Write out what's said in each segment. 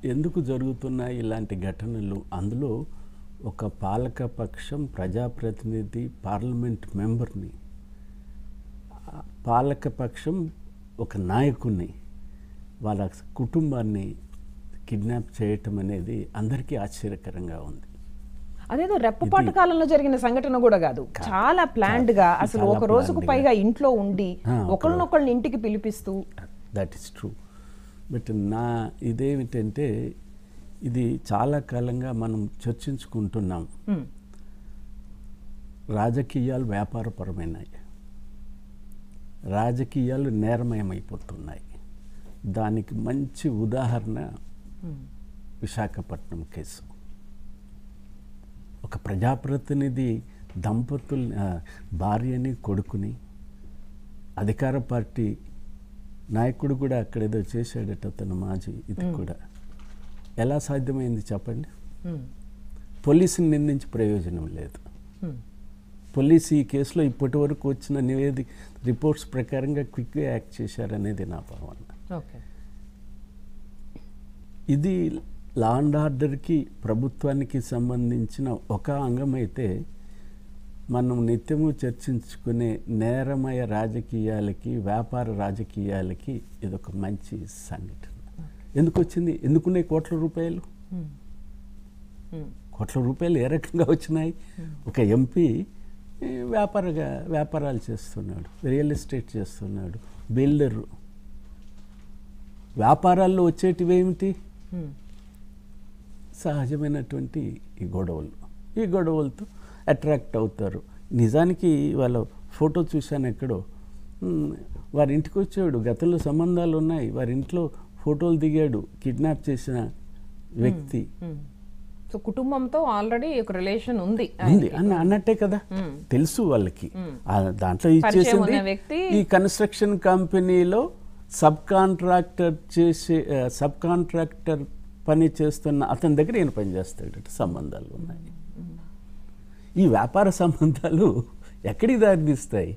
ఎందుకు జరుగుతున్నాయి ఇలాంటి ఘటనలు అందులో ఒక పాలక పక్షం ప్రజాప్రతినిధి పార్లమెంట్ మెంబర్ని ఆ పాలక పక్షం ఒక నాయకుడిని వాళ్ళ కుటుంబాన్ని కిడ్నాప్ చేయటం అనేది అందరికీ ఆశ్చర్యకరంగా ఉంది అదేదో రెప్పపాటు కాలంలో జరిగిన సంఘటన కూడా కాదు చాలా ప్లాన్డ్ గా అసలు చాలా ఒక రోజుకు planned గా. పైగా ఇంట్లో ఉండి ఆ, ఒకళ్ళనొకళ్ళని ఇంటికి పిలిపిస్తూ దట్ ఈస్ ట్రూ బట్ నా ఇదేమిటంటే ఇది చాలా కాలంగా మనం చర్చించుకుంటున్నాం హ్మ్, రాజకీయాలు వ్యాపారపరమైనాయి రాజకీయాలు నేరమయమైపోతున్నాయి దానికి మంచి ఉదాహరణ హ్మ్, విశాఖపట్నం కేసు ఒక ప్రజాప్రతినిధి దంపతుల్ని ఆ, భార్యని కొడుకుని అధికార పార్టీ నాయకుడు కూడా అక్కడ ఏదో చేశాడట అతను మాజీ ఇది కూడా ఎలా సాధ్యమైంది చెప్పండి హ్మ్, పోలీసుని నిందించి ప్రయోజనం లేదు హ్మ్. పోలీసు ఈ కేసులో ఇప్పటి వరకు వచ్చిన నివేది రిపోర్ట్స్ ప్రకారంగా క్విక్గా యాక్ట్ చేశారనేది నా భావన ఓకే ఇది లా అండ్ ఆర్డర్కి ప్రభుత్వానికి సంబంధించిన ఒక అంగం అయితే మనం నిత్యము చర్చించుకునే నేరమయ రాజకీయాలకి వ్యాపార రాజకీయాలకి ఇదొక మంచి సంఘటన ఎందుకు వచ్చింది ఎందుకున్నాయి కోట్ల రూపాయలు హ్మ్, హ్మ్, కోట్ల రూపాయలు ఏ రకంగా వచ్చినాయి ఒక ఎంపీ ఈ, వ్యాపారగా వ్యాపారాలు చేస్తున్నాడు రియల్ ఎస్టేట్ చేస్తున్నాడు బిల్డరు వ్యాపారాల్లో వచ్చేటివి ఏమిటి హ్మ్. సహజమైనటువంటి ఈ గొడవలు ఈ గొడవలతో అట్రాక్ట్ అవుతారు నిజానికి వాళ్ళ ఫోటో చూశాను ఎక్కడో ఉమ్, వారి ఇంటికి వచ్చాడు గతంలో సంబంధాలు ఉన్నాయి వారి ఇంట్లో ఫోటోలు దిగాడు కిడ్నాప్ చేసిన వ్యక్తి హ్మ్. సో కుటుంబంతో ఆల్రెడీ ఒక రిలేషన్ ఉంది ఉంది అన్న అన్నట్టే కదా మ్మ్. తెలుసు వాళ్ళకి మ్మ్. ఆ దాంట్లో పరిచయం ఇచ్చేసింది ఉన్న వ్యక్తి ఈ కన్స్ట్రక్షన్ కంపెనీలో సబ్ కాంట్రాక్టర్ చేసే ఆ, సబ్ కాంట్రాక్టర్ పని చేస్తున్న అతని దగ్గర ఈయన పని చేస్తాడట సంబంధాలు ఉన్నాయి ఈ వ్యాపార సంబంధాలు ఎక్కడికి దారితీస్తాయి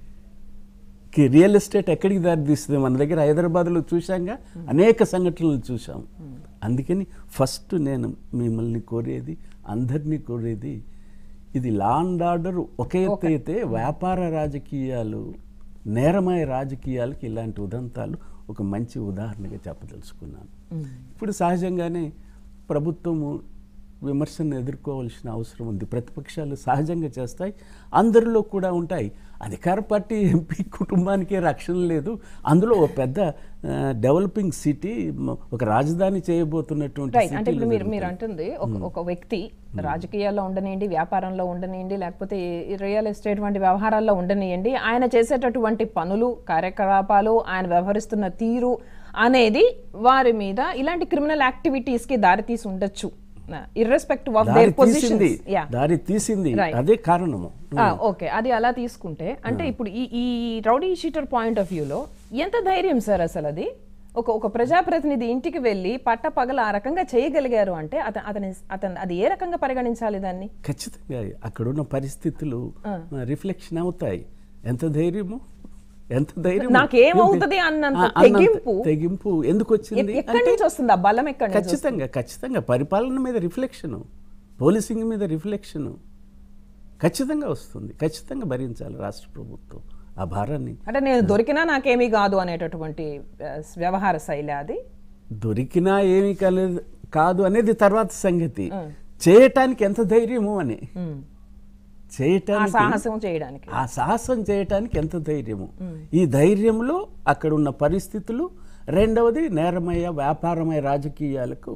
కి రియల్ ఎస్టేట్ ఎక్కడికి దారితీస్తుంది మన దగ్గర హైదరాబాద్లో చూశాంగా అనేక సంఘటనలు చూసాం అందుకని ఫస్ట్ నేను మిమ్మల్ని కోరేది అందరినీ కోరేది ఇది లా అండ్ ఆర్డర్ ఒక ఎత్తు అయితే వ్యాపార రాజకీయాలు నేరమయ రాజకీయాలకి ఇలాంటి ఉదంతాలు ఒక మంచి ఉదాహరణగా చెప్పదలుచుకున్నాను ఇప్పుడు సహజంగానే ప్రభుత్వము విమర్శను ఎదుర్కోవాల్సిన అవసరం ఉంది ప్రతిపక్షాలు సహజంగా చేస్తాయి అందరిలో కూడా ఉంటాయి అధికార పార్టీ ఎంపీ కుటుంబానికే రక్షణ లేదు అందులో ఒక పెద్ద డెవలపింగ్ సిటీ ఒక రాజధాని చేయబోతున్నటువంటి రైట్ అంటే ఇప్పుడు సిటీలో మీరు మీరు అంటుంది ఒక ఒక వ్యక్తి రాజకీయాల్లో ఉండనియండి వ్యాపారంలో ఉండనియండి లేకపోతే ఈ రియల్ ఎస్టేట్ వంటి వ్యవహారాల్లో ఉండనియండి ఆయన చేసేటటువంటి పనులు కార్యకలాపాలు ఆయన వ్యవహరిస్తున్న తీరు అనేది వారి మీద ఇలాంటి క్రిమినల్ యాక్టివిటీస్ కి దారితీసి ఉండొచ్చు ఇర్రెస్పెక్టివ్ ఆఫ్ దారి దేర్ తీసింది పొజిషన్స్ యా దారి తీసింది Right. అదే కారణము ఓకే అది అలా తీసుకుంటే అంటే ఇప్పుడు ఈ ఈ రౌడీ షీటర్ పాయింట్ ఆఫ్ వ్యూలో ఎంత ధైర్యం సార్ అసలు అది ఒక ఒక ప్రజాప్రతినిధి ఇంటికి వెళ్ళి పట్ట పగల ఆ రకంగా చేయగలిగారు అంటే అతను అతని అతను అది ఏ రకంగా పరిగణించాలి దాన్ని ఖచ్చితంగా అక్కడున్న పరిస్థితులు రిఫ్లెక్షన్ అవుతాయి ఎంత ధైర్యము ఎంత ధైర్యం నాకేమవుతది అన్నంత తెగింపు తెగింపు ఎందుకు వచ్చింది ఎక్కడి నుంచి వస్తుంది ఆ బలం ఎక్కడి నుంచి ఖచ్చితంగా ఖచ్చితంగా పరిపాలన మీద రిఫ్లెక్షన్ పోలీసింగ్ మీద రిఫ్లెక్షన్ ఖచ్చితంగా వస్తుంది ఖచ్చితంగా భరించాలి రాష్ట్ర ప్రభుత్వం ఆ భారాన్ని అంటే నేను దొరికినా నాకేమీ కాదు అనేటటువంటి ఆ, వ్యవహార శైలి అది దొరికినా ఏమీ కలదు కాదు అనేది తర్వాత సంగతి చేయటానికి ఎంత ధైర్యము అని ఉమ్. ఆ చేయటానికి సాహసం చేయడానికి ఆ సాహసం చేయటానికి ఎంత ధైర్యము ఈ ధైర్యంలో అక్కడ ఉన్న పరిస్థితులు రెండవది నేరమయ వ్యాపారమయ రాజకీయాలకు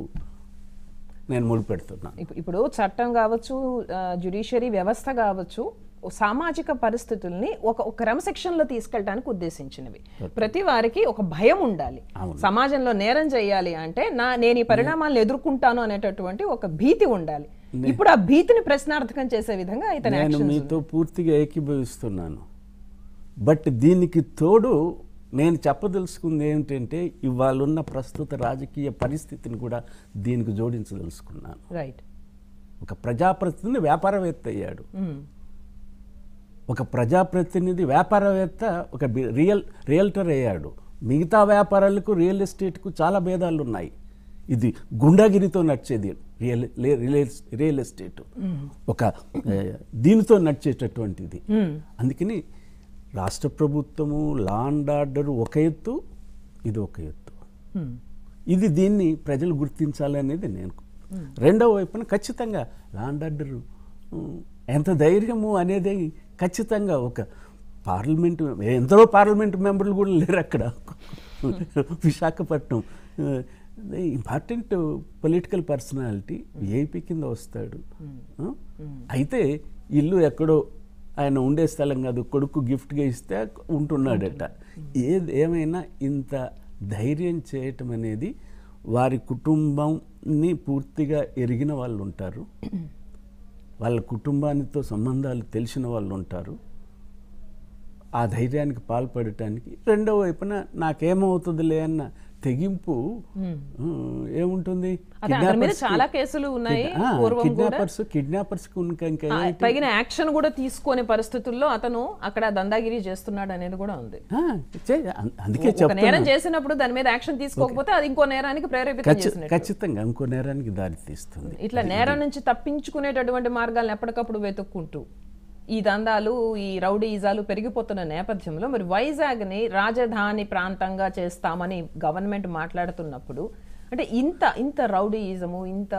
నేను ముడిపెడుతున్నాను ఇప్పు- ఇప్పుడు చట్టం కావచ్చు జ్యుడిషియరీ వ్యవస్థ కావచ్చు ఓ సామాజిక పరిస్థితుల్ని ఒక ఒక క్రమశిక్షణలో తీసుకెళ్ళడానికి ఉద్దేశించినవి ప్రతి వారికి ఒక భయం ఉండాలి సమాజంలో నేరం చేయాలి అంటే నా నేను ఈ పరిణామాలను ఎదుర్కొంటాను అనేటటువంటి ఒక భీతి ఉండాలి ఇప్పుడు ఆ భీతిని ప్రశ్నార్థకం చేసే విధంగా ఇతని నేను యాక్షన్ మీతో పూర్తిగా ఏకీభవిస్తున్నాను బట్ దీనికి తోడు నేను చెప్పదలుచుకుంది ఏమిటంటే ఇవాళ ఉన్న ప్రస్తుత రాజకీయ పరిస్థితిని కూడా దీనికి జోడించదలుచుకున్నాను రైట్ ఒక ప్రజాప్రతినిధి వ్యాపారవేత్త అయ్యాడు ఒక ప్రజాప్రతినిధి వ్యాపారవేత్త ఒక బి- రియల్ రియల్టర్ అయ్యాడు మిగతా వ్యాపారాలకు రియల్ ఎస్టేట్కు చాలా భేదాలు ఉన్నాయి ఇది గుండాగిరితో నడిచేది రియల్ లే- రియల్ రియల్ ఎస్టేట్ ఒక ఏ, దీనితో నడిచేటటువంటిది అందుకని రాష్ట్ర ప్రభుత్వము లా అండ్ ఆర్డర్ ఒక ఎత్తు ఇది ఒక ఎత్తు ఇది దీన్ని ప్రజలు గుర్తించాలనేది నేను రెండవ వైపున ఖచ్చితంగా లా అండ్ ఆర్డర్ ఎంత ధైర్యము అనేది ఖచ్చితంగా ఒక పార్లమెంట్ ఎందరో పార్లమెంట్ మెంబర్లు కూడా లేరు అక్కడ Visakhapatnam important political personality VIP కింద వస్తాడు ఆ? అయితే ఇల్లు ఎక్కడో ఆయన ఉండే స్థలం కాదు కొడుకు గిఫ్ట్గా ఇస్తే ఉంటున్నాడట ఏది ఏమైనా ఇంత ధైర్యం చేయటం అనేది వారి కుటుంబంని పూర్తిగా ఎరిగిన వాళ్ళు ఉంటారు వాళ్ళ కుటుంబానితో సంబంధాలు తెలిసిన వాళ్ళు ఉంటారు ఆ ధైర్యానికి పాల్పడటానికి రెండో వైపున నాకేమవుతుందిలే అన్న తెగింపు ఆ, ఏముంటుంది అదే అతని మీద Kidnappers కి- చాలా కేసులు ఉన్నాయి ఆ, పూర్వం కూడా కిడ్నాపర్స్ కిడ్నాపర్స్ ఇంకా ఇంకా ఆ, తగిన యాక్షన్ కూడా తీసుకునే పరిస్థితుల్లో అతను అక్కడ దందాగిరి చేస్తున్నాడు అనేది కూడా ఉంది ఆ, చే- అం- అందుకే ఒక చెప్తున్నా నేరం చేసినప్పుడు దాని మీద యాక్షన్ తీసుకోకపోతే అది ఇంకో నేరానికి ప్రేరేపితం ఖచ్చి- చేసినట్టు ఖచ్చితంగా ఇంకో నేరానికి దారి తీస్తుంది ఇట్లా నేరం నుంచి తప్పించుకునేటటువంటి మార్గాలను ఎప్పటికప్పుడు వెతుక్కుంటూ ఈ దందాలు ఈ రౌడీయిజాలు పెరిగిపోతున్న నేపథ్యంలో మరి వైజాగ్ని రాజధాని ప్రాంతంగా చేస్తామని గవర్నమెంట్ మాట్లాడుతున్నప్పుడు అంటే ఇంత ఇంత రౌడీయిజము ఇంత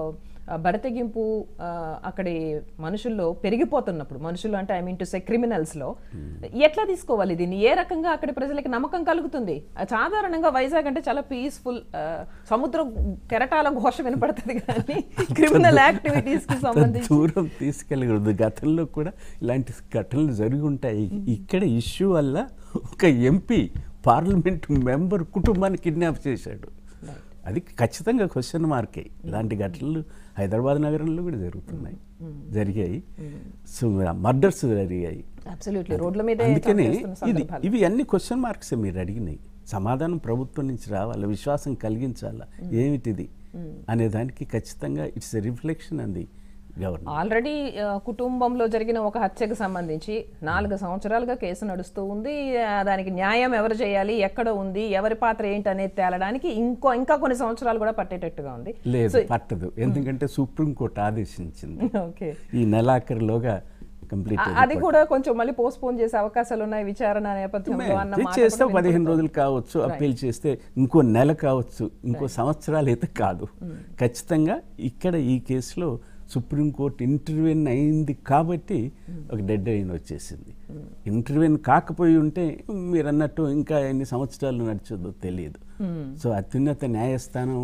ఆ, బరితెగింపు ఆ, అక్కడి మనుషుల్లో పెరిగిపోతున్నప్పుడు మనుషులు అంటే ఐ మీన్ టు సే క్రిమినల్స్లో ఎట్లా తీసుకోవాలి దీన్ని ఏ రకంగా అక్కడి ప్రజలకి నమ్మకం కలుగుతుంది ఆ, సాధారణంగా వైజాగ్ అంటే చాలా పీస్ఫుల్ సముద్రం కెరటాల ఘోష వినపడుతుంది కానీ క్రిమినల్ యాక్టివిటీస్ కి అంత సంబంధించి దూరం తీసుకెళ్ళకూడదు గతంలో కూడా ఇలాంటి ఘటనలు జరిగి ఉంటాయి ఇక్కడ ఇష్యూ వల్ల ఒక ఎంపీ పార్లమెంట్ మెంబర్ కుటుంబాన్ని కిడ్నాప్ చేశాడు అది ఖచ్చితంగా క్వశ్చన్ మార్కే ఇలాంటి ఘటనలు హైదరాబాద్ నగరంలో కూడా జరుగుతున్నాయి జరిగాయి సో మర్డర్స్ జరిగాయి అబ్సల్యూట్లీ రోడ్ల మీద అందుకనే ఇది ఇవి అన్ని క్వశ్చన్ మార్క్స్ మీరు అడిగినాయి సమాధానం ప్రభుత్వం నుంచి రావాలి విశ్వాసం కలిగించాలా ఏమిటిది అనే దానికి ఖచ్చితంగా ఇట్స్ ఎ రిఫ్లెక్షన్ అంది గవర్నమెంట్ ఆల్రెడీ కుటుంబంలో జరిగిన ఒక హత్యకు సంబంధించి నాలుగు సంవత్సరాలుగా కేసు నడుస్తూ ఉంది ఆ, దానికి న్యాయం ఎవరు చేయాలి ఎక్కడ ఉంది ఎవరి పాత్ర ఏంటి అనేది తేలడానికి ఇంకో ఇంకా కొన్ని సంవత్సరాలు కూడా పట్టేటట్టుగా ఉంది లేదు పట్టదు ఎందుకంటే సుప్రీంకోర్టు ఆదేశించింది ఓకే ఈ నెలాఖరులోగా కంప్లీట్ అది కూడా కొంచెం మళ్ళీ పోస్ట్ పోన్ చేసే అవకాశాలు ఉన్నాయి విచారణ నేపథ్యంలో అన్న మాట చేస్తే కూడా పదిహేను రోజులు కావచ్చు అప్పీల్ చేస్తే ఇంకో నెల కావచ్చు ఇంకో సంవత్సరాలు అయితే కాదు ఖచ్చితంగా ఇక్కడ ఈ కేసులో సుప్రీంకోర్టు ఇంటర్వ్యూన్ అయింది కాబట్టి ఒక డెడ్ లైన్ వచ్చేసింది ఇంటర్వ్యూన్ కాకపోయి ఉంటే మీరు అన్నట్టు ఇంకా ఎన్ని సంవత్సరాలు నడిచదో తెలియదు సో అత్యున్నత న్యాయస్థానం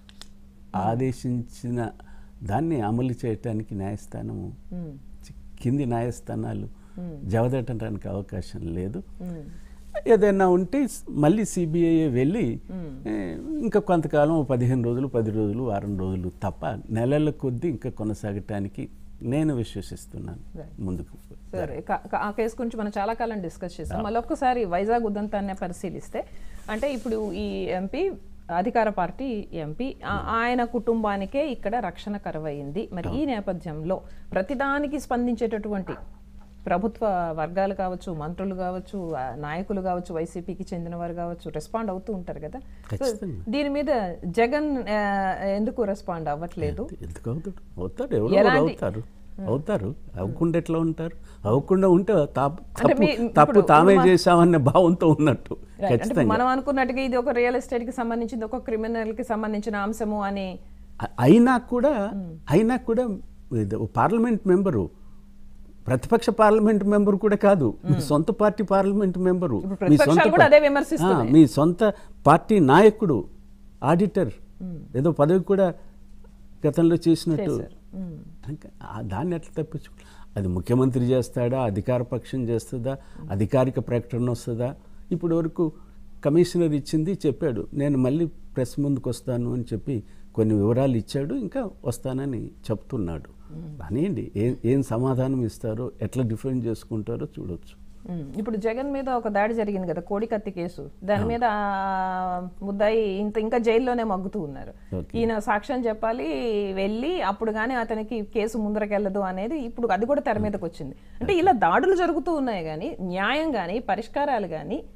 ఆదేశించిన దాన్ని అమలు చేయటానికి న్యాయస్థానము చి- కింది న్యాయస్థానాలు జవదట్టడానికి అవకాశం లేదు ఏదైనా ఉంటే స్- మళ్ళీ సిబిఐ వెళ్ళి ఏ, ఇంకా కొంతకాలం ఓ పదిహేను రోజులు పది రోజులు వారం రోజులు తప్ప నెలల కొద్దీ ఇంకా కొనసాగటానికి నేను విశ్వసిస్తున్నాను ముందుకు సరే కా- కా- ఆ కేసు గురించి మనం చాలా కాలం డిస్కస్ చేసాం మళ్ళీ ఒక్కసారి వైజాగ్ ఉదంతాన్ని పరిశీలిస్తే అంటే ఇప్పుడు ఈ ఎంపీ అధికార పార్టీ ఎంపీ ఆ- ఆయన కుటుంబానికే ఇక్కడ రక్షణ కరువైంది మరి ఈ నేపథ్యంలో ప్రతిదానికి స్పందించేటటువంటి ప్రభుత్వ వర్గాలు కావచ్చు మంత్రులు కావచ్చు ఆ, నాయకులు కావచ్చు వైసీపీకి చెందిన వారు కావచ్చు రెస్పాండ్ అవుతూ ఉంటారు కదా సో ఖచ్చితంగా. దీని మీద జగన్ ఆ, ఎందుకు రెస్పాండ్ అవ్వట్లేదు ఎందుకు అవుతాడు అవుతాడు ఎవరు ఎలాంటి- అవుతారు అవుతారు అవ్వకుండా ఎట్లా ఉంటారు అవ్వకుండా ఉంటే తాప్- అంటే తప్పు మీ- తప్పు ఇప్పుడు తామే మా- చేశామన్న భావంతో ఉన్నట్టు Right. అంటే ఇప్పుడు ఖచ్చితంగా మనం అనుకున్నట్టుగా ఇది ఒక రియల్ ఎస్టేట్ కి సంబంధించింది ఒక క్రిమినల్ కి సంబంధించిన అంశము అని అ- అయినా కూడా అయినా కూడా ఇది ఓ పార్లమెంట్ మెంబరు ప్రతిపక్ష పార్లమెంట్ మెంబర్ కూడా కాదు మీ సొంత పార్టీ పార్లమెంట్ మెంబరు ఇప్పుడు మీ ప్రతిపక్షాలు సొంత కూడా పా- అదే విమర్శిస్తున్నాయి. ఆ, మీ సొంత పార్టీ నాయకుడు ఆడిటర్ ఏదో పదవి కూడా గతంలో చేసినట్టు చేశారు. మ్మ్. ఇంకా ఆ దాన్ని ఎట్లా తప్పించు అది ముఖ్యమంత్రి చేస్తాడా అధికార పక్షం చేస్తుందా అధికారిక ప్రకటన వస్తుందా ఇప్పటి వరకు కమిషనర్ ఇచ్చింది చెప్పాడు నేను మళ్ళీ ప్రెస్ ముందుకు వస్తాను అని చెప్పి కొన్ని వివరాలు ఇచ్చాడు ఇంకా వస్తానని చెప్తున్నాడు అనియండి ఏం ఏం సమాధానం ఇస్తారో ఎట్లా డిఫెండ్ చేసుకుంటారో చూడొచ్చు మ్మ్. ఇప్పుడు జగన్ మీద ఒక దాడి జరిగింది కదా కోడికత్తి కేసు దాని మీద ఆ, ముద్దాయి ఇంత ఇంకా జైల్లోనే మగ్గుతూ ఉన్నారు Okay. ఈయన సాక్ష్యం చెప్పాలి వెళ్ళి అప్పుడు కానీ అతనికి కేసు ముందరకెళ్ళదు అనేది ఇప్పుడు అది కూడా తెర మీదకి వచ్చింది అంటే ఇలా దాడులు జరుగుతూ ఉన్నాయి కానీ న్యాయం కానీ పరిష్కారాలు కానీ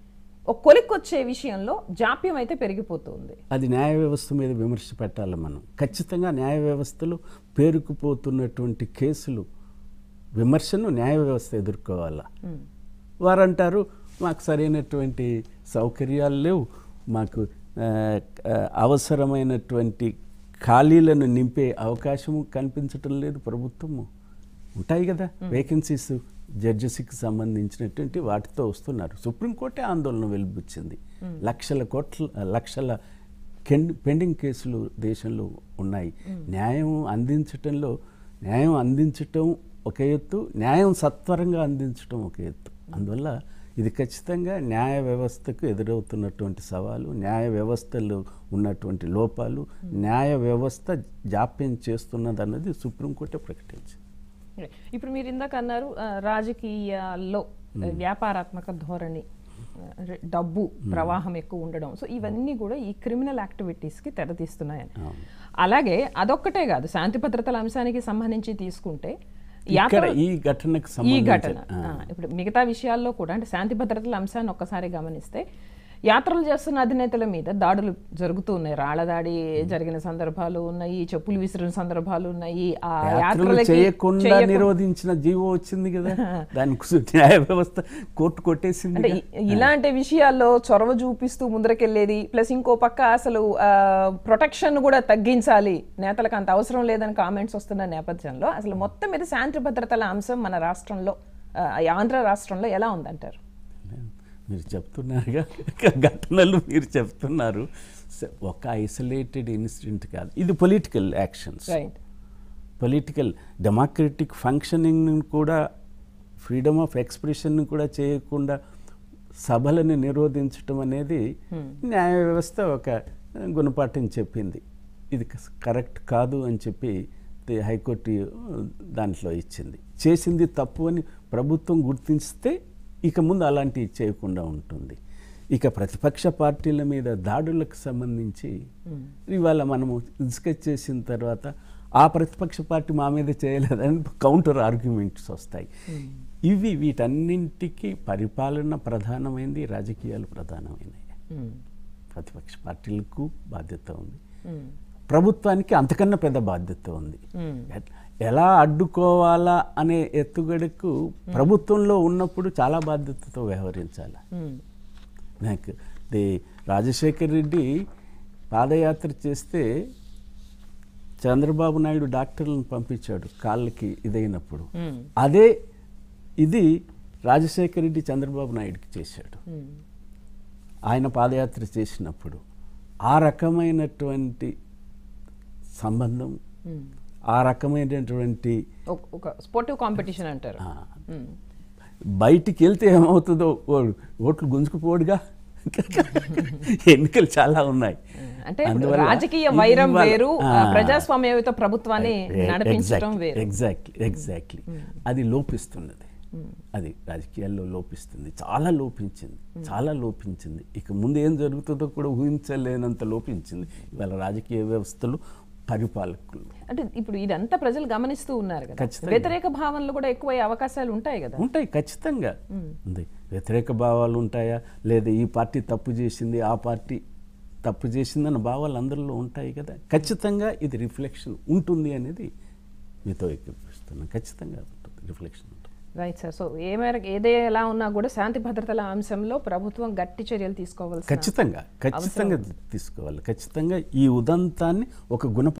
ఒక కొలిక్కొచ్చే విషయంలో జాప్యం అయితే పెరిగిపోతుంది అది న్యాయ వ్యవస్థ మీద విమర్శ పెట్టాలి మనం ఖచ్చితంగా న్యాయ వ్యవస్థలో పేరుకుపోతున్నటువంటి కేసులు విమర్శను న్యాయ వ్యవస్థ ఎదుర్కోవాలా వారంటారు మాకు సరైనటువంటి సౌకర్యాలు లేవు మాకు ఆ, ఆ, అవసరమైనటువంటి ఖాళీలను నింపే అవకాశము కనిపించటం లేదు ప్రభుత్వము ఉంటాయి కదా వేకెన్సీస్ జడ్జెస్కి సంబంధించినటువంటి వాటితో వస్తున్నారు సుప్రీంకోర్టే ఆందోళన వెలిబుచ్చింది లక్షల కోట్ల లక్షల కెన్- పెండింగ్ కేసులు దేశంలో ఉన్నాయి న్యాయం అందించటంలో న్యాయం అందించటం ఒక ఎత్తు న్యాయం సత్వరంగా అందించటం ఒక ఎత్తు అందువల్ల ఇది ఖచ్చితంగా న్యాయ వ్యవస్థకు ఎదురవుతున్నటువంటి సవాలు న్యాయ వ్యవస్థలో ఉన్నటువంటి లోపాలు న్యాయ వ్యవస్థ జాప్యం చేస్తున్నదన్నది సుప్రీంకోర్టే ప్రకటించింది ఇప్పుడు మీరు ఇందాక అన్నారు ఆ, రాజకీయాల్లో ఆ, వ్యాపారాత్మక ధోరణి ఆ, అంటే డబ్బు ప్రవాహం ఎక్కువ ఉండడం సో ఇవన్నీ కూడా ఈ క్రిమినల్ యాక్టివిటీస్కి తెరతీస్తున్నాయని అవును. అలాగే అదొక్కటే కాదు శాంతి భద్రతల అంశానికి సంబంధించి తీసుకుంటే ఇక్కడ యాత్ర ఈ ఘటనకు ఈ సంబంధించి ఘటన ఆ, ఇప్పుడు మిగతా విషయాల్లో కూడా అంటే శాంతి భద్రతల అంశాన్ని ఒక్కసారి గమనిస్తే యాత్రలు చేస్తున్న అధినేతల మీద దాడులు జరుగుతూ ఉన్నాయి రాళ్ల దాడి జరిగిన సందర్భాలు ఉన్నాయి చెప్పులు విసిరిన సందర్భాలు ఉన్నాయి ఆ యాత్రలు యాత్రలకి చేయకుండా చేయకు- నిరోధించిన జీవో వచ్చింది కదా దానికి న్యాయ వ్యవస్థ కోర్టు కొట్టేసింది అంటే ఇ- ఇలాంటి విషయాల్లో చొరవ చూపిస్తూ ముందరకెళ్ళేది ప్లస్ ఇంకో పక్క అసలు ప్రొటెక్షన్ కూడా తగ్గించాలి నేతలకు అంత అవసరం లేదని కామెంట్స్ వస్తున్న నేపథ్యంలో అసలు మొత్తం మీద శాంతి భద్రతల అంశం మన రాష్ట్రంలో ఆ, ఆంధ్ర రాష్ట్రంలో ఎలా ఉందంటారు మీరు చెప్తున్నారుగా ఘటనలు మీరు చెప్తున్నారు స- ఒక ఐసోలేటెడ్ ఇన్సిడెంట్ కాదు ఇది political actions right political democratic functioning కూడా ఫ్రీడమ్ ఆఫ్ ఎక్స్ప్రెషన్ కూడా చేయకుండా సభలను నిరోధించటం అనేది న్యాయ వ్యవస్థ ఒక గుణపాఠం చెప్పింది ఇది క- కరెక్ట్ కాదు అని చెప్పి ది- హైకోర్టు దాంట్లో ఇచ్చింది చేసింది తప్పు అని ప్రభుత్వం గుర్తిస్తే ఇక ముందు అలాంటివి చేయకుండా ఉంటుంది ఇక ప్రతిపక్ష పార్టీల మీద దాడులకు సంబంధించి ఇవాళ మనము డిస్కస్ చేసిన తర్వాత ఆ ప్రతిపక్ష పార్టీ మా మీద చేయలేదని కౌంటర్ ఆర్గ్యుమెంట్స్ వస్తాయి ఇవి వీటన్నింటికి పరిపాలన ప్రధానమైంది రాజకీయాలు ప్రధానమైనవి ప్రతిపక్ష పార్టీలకు బాధ్యత ఉంది ప్రభుత్వానికి అంతకన్నా పెద్ద బాధ్యత ఉంది ఎట్- ఎలా అడ్డుకోవాలా అనే ఎత్తుగడకు ప్రభుత్వంలో ఉన్నప్పుడు చాలా బాధ్యతతో వ్యవహరించాలి నాకు ది రాజశేఖర్ రెడ్డి పాదయాత్ర చేస్తే చంద్రబాబు నాయుడు డాక్టర్లను పంపించాడు కాళ్ళకి ఇదైనప్పుడు అదే ఇది రాజశేఖర్ రెడ్డి చంద్రబాబు నాయుడుకి చేశాడు ఆయన పాదయాత్ర చేసినప్పుడు ఆ రకమైనటువంటి సంబంధం ఆ రకమైనటువంటి ఒక- ఒక స్పోర్టివ్ కాంపిటీషన్ అంటారు ఆ, మ్మ్. బయటికి వెళ్తే ఏమవుతుందో ఓ- ఓట్లు గుంజుకుపోడుగా ఎన్నికలు చాలా ఉన్నాయి అంటే ఇప్పుడు అందువల్ల రాజకీయ ఇది వైరం ఇవాళ- వేరు ఆ, ఆ, ప్రజాస్వామ్యయుత ప్రభుత్వాన్ని నడిపించడం వేరు ఎగ్జాక్ట్లీ ఎగ్జాక్ట్లీ అది లోపిస్తున్నది అది రాజకీయాల్లో లోపిస్తుంది చాలా లోపించింది చాలా లోపించింది ఇక ముందు ఏం జరుగుతుందో కూడా ఊహించలేనంత లోపించింది ఇవాళ రాజకీయ వ్యవస్థలు పరిపాలకులు అంటే ఇప్పుడు ఇదంతా ప్రజలు గమనిస్తూ ఉన్నారు కదా ఖచ్చితంగా. వ్యతిరేక భావనలు కూడా ఎక్కువ అవకాశాలు ఉంటాయి కదా ఉంటాయి ఖచ్చితంగా ఉంది వ్యతిరేక భావాలు ఉంటాయా లేదా ఈ పార్టీ తప్పు చేసింది ఆ పార్టీ తప్పు చేసిందన్న భావాలు అందరిలో ఉంటాయి కదా ఖచ్చితంగా ఇది రిఫ్లెక్షన్ ఉంటుంది అనేది మీతో ఎక్కిపిస్తున్నాను ఖచ్చితంగా ఉంటుంది రిఫ్లెక్షన్ ఉంటుంది రైట్ సార్ సో ఏ మేరకు ఏదే ఎలా ఉన్నా కూడా శాంతి భద్రతల అంశంలో ప్రభుత్వం గట్టి చర్యలు తీసుకోవాల్సి ఖచ్చితంగా ఖచ్చితంగా తీసుకోవాలి ఖచ్చితంగా ఈ ఉదంతాన్ని ఒక గుణ